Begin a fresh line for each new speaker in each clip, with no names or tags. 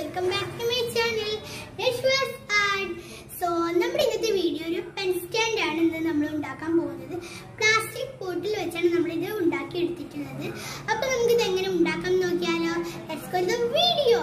welcome back to my channel Yashwas art so നമ്മുടെ ഇന്നത്തെ video ഒരു പെൻ സ്റ്റാൻഡ് ആണ് ഇന്ന് നമ്മൾ ഉണ്ടാക്കാൻ പോകുന്നത് പ്ലാസ്റ്റിക് പോട്ടിൽ വെച്ചാണ് നമ്മൾ ഇത് ഉണ്ടാക്കി എടുത്തിട്ടുള്ളത് അപ്പൊ നമുക്ക് ഇത് എങ്ങനെ ഉണ്ടാക്കാം എന്ന് നോക്കിയാലോ ലെറ്റ്സ് ഗോ ദ വീഡിയോ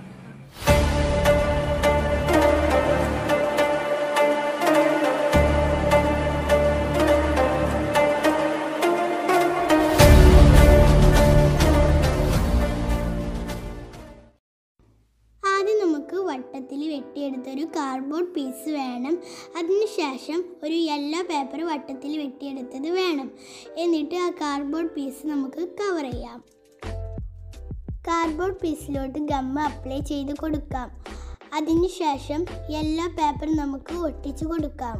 ആദ്യം നമുക്ക് വട്ടത്തിൽ വെട്ടിയെടുത്തൊരു കാർഡ്ബോർഡ് പീസ് വേണം അതിനുശേഷം ഒരു യെല്ലോ പേപ്പർ വട്ടത്തിൽ വെട്ടിയെടുത്തത് വേണം എന്നിട്ട് ആ കാർഡ്ബോർഡ് പീസ് നമുക്ക് കവർ ചെയ്യാം കാർഡ്ബോർഡ് പീസിലോട്ട് ഗമ്മ അപ്ലൈ ചെയ്ത് കൊടുക്കാം അതിനുശേഷം യെല്ലോ പേപ്പർ നമുക്ക് ഒട്ടിച്ചു കൊടുക്കാം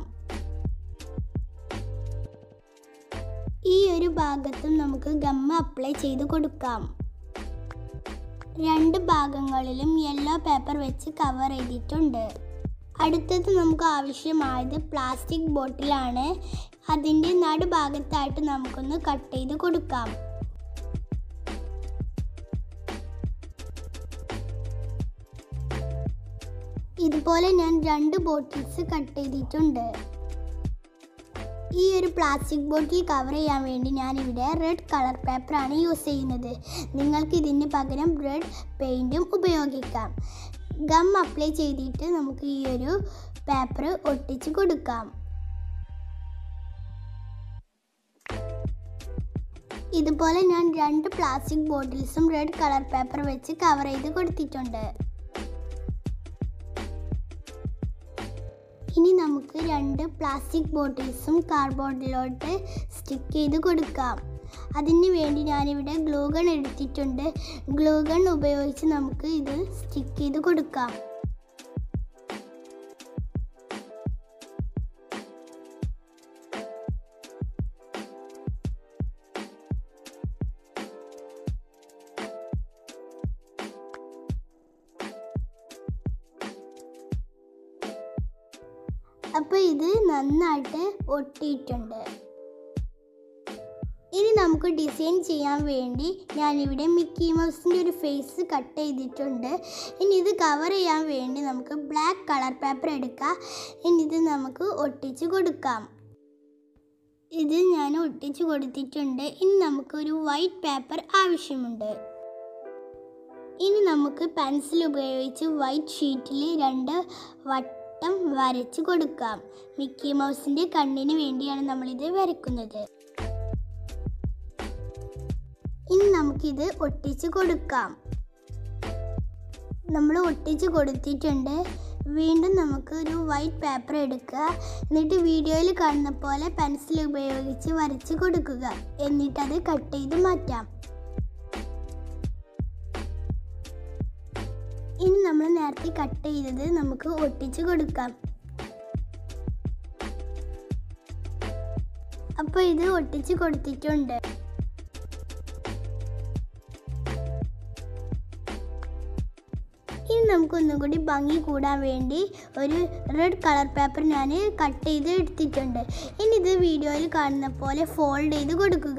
ഈ ഒരു ഭാഗത്തും നമുക്ക് ഗമ്മ അപ്ലൈ ചെയ്ത് കൊടുക്കാം രണ്ട് ഭാഗങ്ങളിലും യെല്ലോ പേപ്പർ വെച്ച് കവർ ചെയ്തിട്ടുണ്ട് അടുത്തത് നമുക്ക് ആവശ്യമായത് പ്ലാസ്റ്റിക് ബോട്ടിലാണ് അതിൻ്റെ നടുഭാഗത്തായിട്ട് നമുക്കൊന്ന് കട്ട് ചെയ്ത് കൊടുക്കാം ഇതുപോലെ ഞാൻ രണ്ട് ബോട്ടിൽസ് കട്ട് ചെയ്തിട്ടുണ്ട് ഈ ഒരു പ്ലാസ്റ്റിക് ബോട്ടിൽ കവർ ചെയ്യാൻ വേണ്ടി ഞാനിവിടെ റെഡ് കളർ പേപ്പറാണ് യൂസ് ചെയ്യുന്നത് നിങ്ങൾക്ക് ഇതിന് പകരം റെഡ് പെയിൻറ്റും ഉപയോഗിക്കാം ഗം അപ്ലൈ ചെയ്തിട്ട് നമുക്ക് ഈ ഒരു പേപ്പർ ഒട്ടിച്ച് കൊടുക്കാം ഇതുപോലെ ഞാൻ രണ്ട് പ്ലാസ്റ്റിക് ബോട്ടിൽസും റെഡ് കളർ പേപ്പർ വെച്ച് കവർ ചെയ്ത് കൊടുത്തിട്ടുണ്ട് ഇനി നമുക്ക് രണ്ട് പ്ലാസ്റ്റിക് ബോട്ടിൽസും കാർഡ്ബോർഡിലോട്ട് സ്റ്റിക്ക് ചെയ്ത് കൊടുക്കാം അതിന് വേണ്ടി ഞാനിവിടെ ഗ്ലൂ ഗൺ എടുത്തിട്ടുണ്ട് ഗ്ലൂ ഗൺ ഉപയോഗിച്ച് നമുക്ക് ഇത് സ്റ്റിക്ക് ചെയ്ത് കൊടുക്കാം അപ്പോൾ ഇത് നന്നായിട്ട് ഒട്ടിയിട്ടുണ്ട് ഇനി നമുക്ക് ഡിസൈൻ ചെയ്യാൻ വേണ്ടി ഞാനിവിടെ മിക്കി മൗസിൻ്റെ ഒരു ഫേസ് കട്ട് ചെയ്തിട്ടുണ്ട് ഇനി ഇത് കവർ ചെയ്യാൻ വേണ്ടി നമുക്ക് ബ്ലാക്ക് കളർ പേപ്പർ എടുക്കാം ഇനി ഇത് നമുക്ക് ഒട്ടിച്ച് കൊടുക്കാം ഇത് ഞാൻ ഒട്ടിച്ച് കൊടുത്തിട്ടുണ്ട് ഇനി നമുക്കൊരു വൈറ്റ് പേപ്പർ ആവശ്യമുണ്ട് ഇനി നമുക്ക് പെൻസിൽ ഉപയോഗിച്ച് വൈറ്റ് ഷീറ്റിൽ രണ്ട് വട്ടം വരച്ച് കൊടുക്കാം മിക്കി മൗസിൻ്റെ കണ്ണിന് വേണ്ടിയാണ് നമ്മളിത് വരയ്ക്കുന്നത് ഇനി നമുക്കിത് ഒട്ടിച്ച് കൊടുക്കാം നമ്മൾ ഒട്ടിച്ച് കൊടുത്തിട്ടുണ്ട് വീണ്ടും നമുക്ക് ഒരു വൈറ്റ് പേപ്പർ എടുക്കുക എന്നിട്ട് വീഡിയോയിൽ കാണുന്ന പോലെ പെൻസിൽ ഉപയോഗിച്ച് വരച്ച് കൊടുക്കുക എന്നിട്ടത് കട്ട് ചെയ്ത് മാറ്റാം ഇനി നമ്മൾ നേരത്തെ കട്ട് ചെയ്തത് നമുക്ക് ഒട്ടിച്ച് കൊടുക്കാം അപ്പോൾ ഇത് ഒട്ടിച്ച് കൊടുത്തിട്ടുണ്ട് ഇനി നമുക്ക് ഒന്നും കൂടി ഭംഗി കൂടാൻ വേണ്ടി ഒരു റെഡ് കളർ പേപ്പർ ഞാൻ കട്ട് ചെയ്ത് എടുത്തിട്ടുണ്ട് ഇനി ഇത് വീഡിയോയിൽ കാണുന്ന പോലെ ഫോൾഡ് ചെയ്ത് കൊടുക്കുക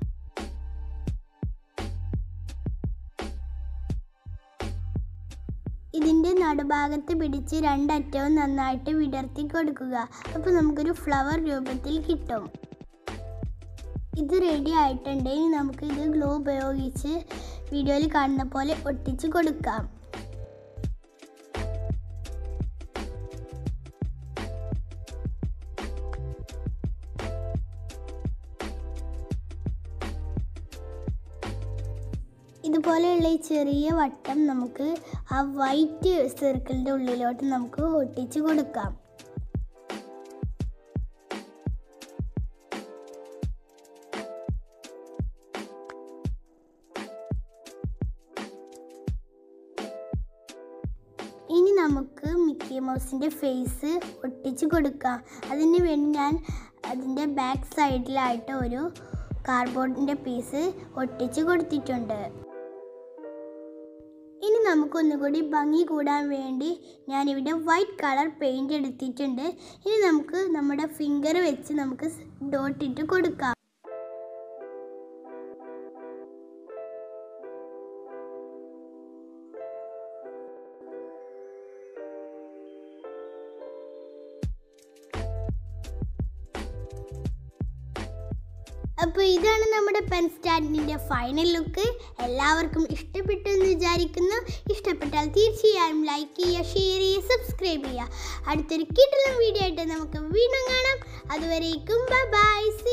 ഇതിൻ്റെ നടുഭാഗത്ത് പിടിച്ച് രണ്ടറ്റവും നന്നായിട്ട് വിടർത്തി കൊടുക്കുക അപ്പോൾ നമുക്കൊരു ഫ്ലവർ രൂപത്തിൽ കിട്ടും ഇത് റെഡി ആയിട്ടുണ്ട് ഇനി നമുക്ക് ഇത് ഗ്ലൂ ഉപയോഗിച്ച് വീഡിയോയിൽ കാണുന്ന പോലെ ഒട്ടിച്ച് കൊടുക്കാം ഇതുപോലെയുള്ള ഈ ചെറിയ വട്ടം നമുക്ക് ആ വൈറ്റ് സർക്കിളിൻ്റെ ഉള്ളിലോട്ട് നമുക്ക് ഒട്ടിച്ച് കൊടുക്കാം ഇനി നമുക്ക് മിക്കി മൗസിൻ്റെ ഫേസ് ഒട്ടിച്ച് കൊടുക്കാം അതിന് വേണ്ടി ഞാൻ അതിൻ്റെ ബാക്ക് സൈഡിലായിട്ട് ഒരു കാർഡ്ബോർഡിൻ്റെ പീസ് ഒട്ടിച്ച് കൊടുത്തിട്ടുണ്ട് ഇനി നമുക്കൊന്നുകൂടി ഭംഗി കൂടാൻ വേണ്ടി ഞാനിവിടെ വൈറ്റ് കളർ പെയിൻറ് എടുത്തിട്ടുണ്ട് ഇനി നമുക്ക് നമ്മുടെ ഫിംഗർ വെച്ച് നമുക്ക് ഡോട്ടിട്ട് കൊടുക്കാം അപ്പോൾ ഇതാണ് നമ്മുടെ പെൻ സ്റ്റാൻഡിൻ്റെ ഫൈനൽ ലുക്ക് എല്ലാവർക്കും ഇഷ്ടപ്പെട്ടു എന്ന് വിചാരിക്കുന്നു ഇഷ്ടപ്പെട്ടാൽ തീർച്ചയായും ലൈക്ക് ചെയ്യുക ഷെയർ ചെയ്യുക സബ്സ്ക്രൈബ് ചെയ്യുക അടുത്തൊരു കിട്ടുന്ന വീഡിയോ ആയിട്ട് നമുക്ക് വീണ്ടും കാണാം അതുവരേക്കും ബൈ സി